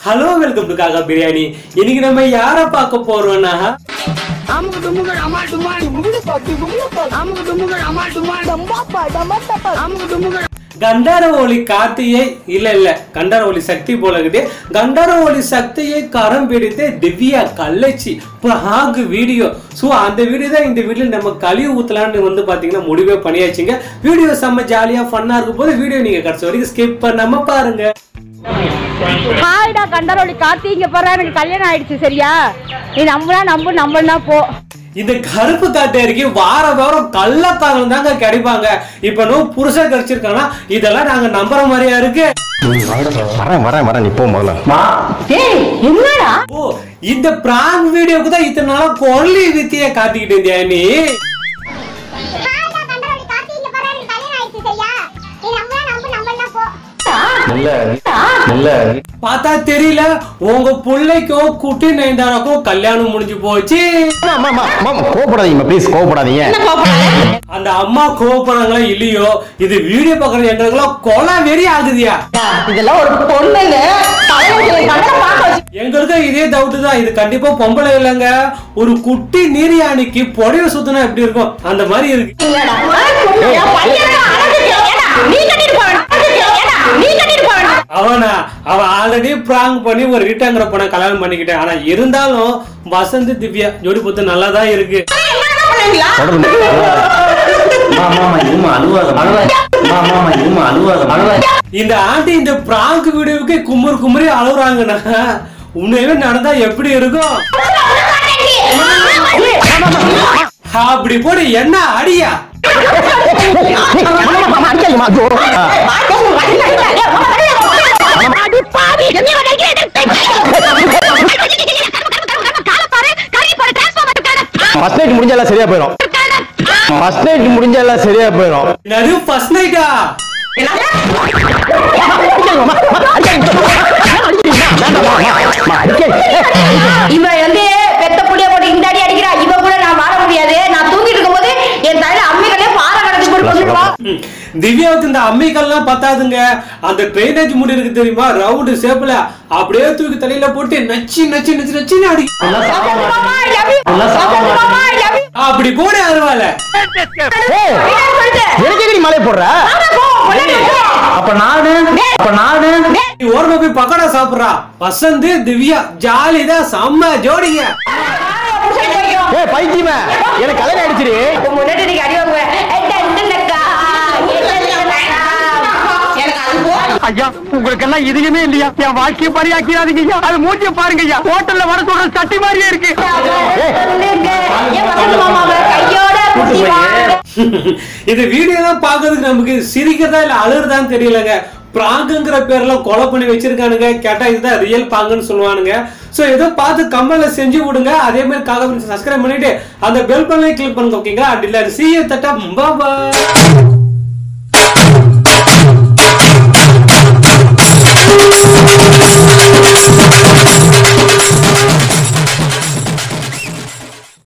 Hello welcome to காக்கா பிரியாணி இன்னைக்கு நம்ம யார பார்க்க போறோம்னா அமுக்கு டுமுகள் அமால் டுமால் அமுக்கு டுமுகள் அமால் டுமால் அமுக்கு டுமுகள் கண்டார ஒளி கார்த்தியை இல்ல இல்ல கண்டார ஒளி சக்தி போல இருக்குது கண்டார ஒளி சக்தியை கரம் பிடித்து Divya Kallachi prank video so அந்த வீடியோ தான் இந்த வீடியோ நம்ம கழிவு ஊத்தலான்னு வந்து பாத்தீங்கன்னா முடிவே பண்ணியாச்சுங்க வீடியோ செம்ம ஜாலியா ஃபன்னா இருக்கும் போது வீடியோ நீங்க கடைசி வரைக்கும் ஸ்கிப் பண்ணாம பாருங்க ஹாய்டா கண்டரோலி கார்த்தி இங்க போற எனக்கு கல்யாணம் ஆயிடுச்சு சரியா நீ நம்புனா நம்பு நம்புனா போ இந்த கருப்பு காட்டேரிக்கு வார வாரம் கள்ளக்காரங்க தாங்க கிடைப்பாங்க இப்ப நோ புருஷன் கிடைச்சிருக்காங்கன்னா இதெல்லாம் நாங்க நம்புற மாதிரியா இருக்கு வரேன் வரேன் வரேன் நீ போ முதல்ல ஏய் என்னடா ஓ இந்த பிராங்க் வீடியோக்கு தான் இத்தனை நாளா கொல்லி வித்திய காட்டிக்கிட்டு இருந்தியா நீ ஹாய்டா கண்டரோலி கார்த்தி இங்க பாரு எனக்கு கல்யாணம் ஆயிடுச்சு சரியா நீ நம்புனா நம்பு நம்பலனா போ இல்ல இல்ல பார்த்தா தெரியல உங்க பிள்ளைக்கும் குட்டி நயன்தாராக்கும் கல்யாணம் முடிஞ்சு போச்சு கோவப்படாதீங்க ப்ளீஸ் கோவப்படாதீங்க அந்த அம்மா கோவப்படுறாங்களா இல்லையோ இது வீடியோ பாக்குற எங்களுக்கெல்லாம் கொலை வெறி ஆகுதியா இதெல்லாம் ஒரு பொண்ணுங்க எங்களுக்கு இதே டவுட் தான் இது கண்டிப்பா பொம்பளை இல்லைங்க ஒரு குட்டி நீர் யானைக்கு புடவை சுத்தினா எப்படி இருக்கும் அந்த மாதிரி இருக்கு நீ கட்டிட்டு போவேன் நீ கட்டிட்டு போவேன் அவனா அவன் ஆல்ரெடி பிராங்க் பண்ணி ஒரு ரீட்டாங்கிற பொண்ணை கல்யாணம் பண்ணிக்கிட்டேன் ஆனா இருந்தாலும் வசந்த் திவ்யா ஜோடி பொத்து நல்லா தான் இருக்கு தொடர்ந்து மாமா இருமா அழுவாத மாமா இருமா அழுவாத அழுவாத இந்த ஆண்டி இந்த பிராங்க் வீடியோவுக்கு குமுறு குமுறி அழுகுறாங்கன்னா உண்மையாவே நடந்தா எப்படி இருக்கும் அப்படி போடு என்ன அடியா ஃபர்ஸ்ட் நைட் முடிஞ்சா எல்லாம் சரியா போயிடும் ஃபர்ஸ்ட் நைட் முடிஞ்சா எல்லாம் சரியா போயிடும் என்னது ஃபர்ஸ்ட் நைட்டா இவன் வந்து பெத்த புளிய போட்டு இந்த அடி அடிக்கிறா இவ கூட நான் வாழ முடியாது நான் தூங்கிட்டு இருக்கும்போது என் தலையில அம்மிகளே பாறை கடத்தி போட்டு கொண்டுருவா ம். திவ்யாவுக்கு இந்த அம்மிக்கல்லாம் பத்தாதுங்க அந்த ட்ரைனேஜ் முடி இருக்கு தெரியுமா ரவுண்டு ஷேப்ல அப்படியே தூக்கி தலையில போட்டு நச்சு நச்சு நச்சு நச்சுன்னு அடி அப்படி போடு அருவால எனக்கு எதுக்கு மலை போடுற அப்ப நானு அப்ப நானு நீ ஓரமா போய் பக்கோடா சாப்பிடுறா வசந்த் திவ்யா ஜாலி தான் செம்ம ஜோடிங்க ஏய் பைத்தியமே எனக்கு கல்யாணம் ஆயிடுச்சுடி முன்னாடி நீங்க அடி வாங்குவேன் எனக்கு அது போ ஐயா உங்களுக்கு எல்லாம் இதுவுமே இல்லையா என் வாழ்க்கையை பரியாக்கிறாதீங்க ஐயா அது மூஞ்சிய பாருங்க ஐயா ஹோட்டல்ல வர சொல்ற சட்டி மாதிரியே இருக்கு என் வசந்த் மாமாவை கையோட குட்டி வாங்க இது வீடியோ தான் பாக்குறதுக்கு நமக்கு சிரிக்கிறதா இல்ல அழுறதான்னு தெரியலங்க பிராங்குங்கிற பேர்ல கொலை பண்ணி வச்சிருக்கானுங்க கேட்டா இதுதான் ரியல் பாங்குன்னு சொல்லுவானுங்க சோ ஏதோ பார்த்து கமெண்ட்ல செஞ்சு விடுங்க அதே மாதிரி காக சப்ஸ்கிரைப் பண்ணிட்டு அந்த பெல் பண்ணி கிளிக் பண்ணுங்க ஓகேங்களா அப்படி இல்ல சி தட்டா பாய்